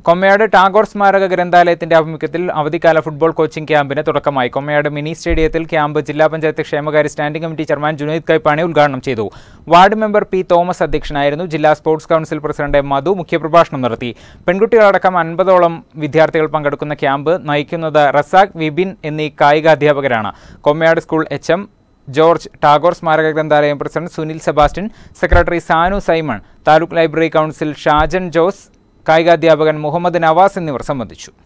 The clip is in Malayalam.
കൊമ്മയാട് ടാഗോർ സ്മാരക ഗ്രന്ഥാലയത്തിന്റെ ആഭിമുഖ്യത്തിൽ അവധിക്കാല ഫുട്ബോൾ കോച്ചിംഗ് ക്യാമ്പിന് തുടക്കമായി കൊമ്മയാട് മിനി സ്റ്റേഡിയത്തിൽ ക്യാമ്പ് ജില്ലാ പഞ്ചായത്ത് ക്ഷേമകാര്യ standing committee chairman Junaid Kaipani ഉദ്ഘാടനം ചെയ്തു വാർഡ് മെമ്പർ പി തോമസ് അധ്യക്ഷനായിരുന്നു ജില്ലാ sports council president M Madhu മുഖ്യപ്രഭാഷണം നടത്തി പെൺകുട്ടികളടക്കം അൻപതോളം വിദ്യാർത്ഥികൾ പങ്കെടുക്കുന്ന ക്യാമ്പ് നയിക്കുന്നത് റസാഖ് വിപിൻ എന്നീ കായികാധ്യാപകരാണ് Kommayad school H M George Tagore സ്മാരക ഗ്രന്ഥാലയം president Sunil Sebastian secretary Sanu Simon taluk library council Shajan Jose കായികാധ്യാപകൻ മുഹമ്മദ് നവാസ് എന്നിവർ സംബന്ധിച്ചു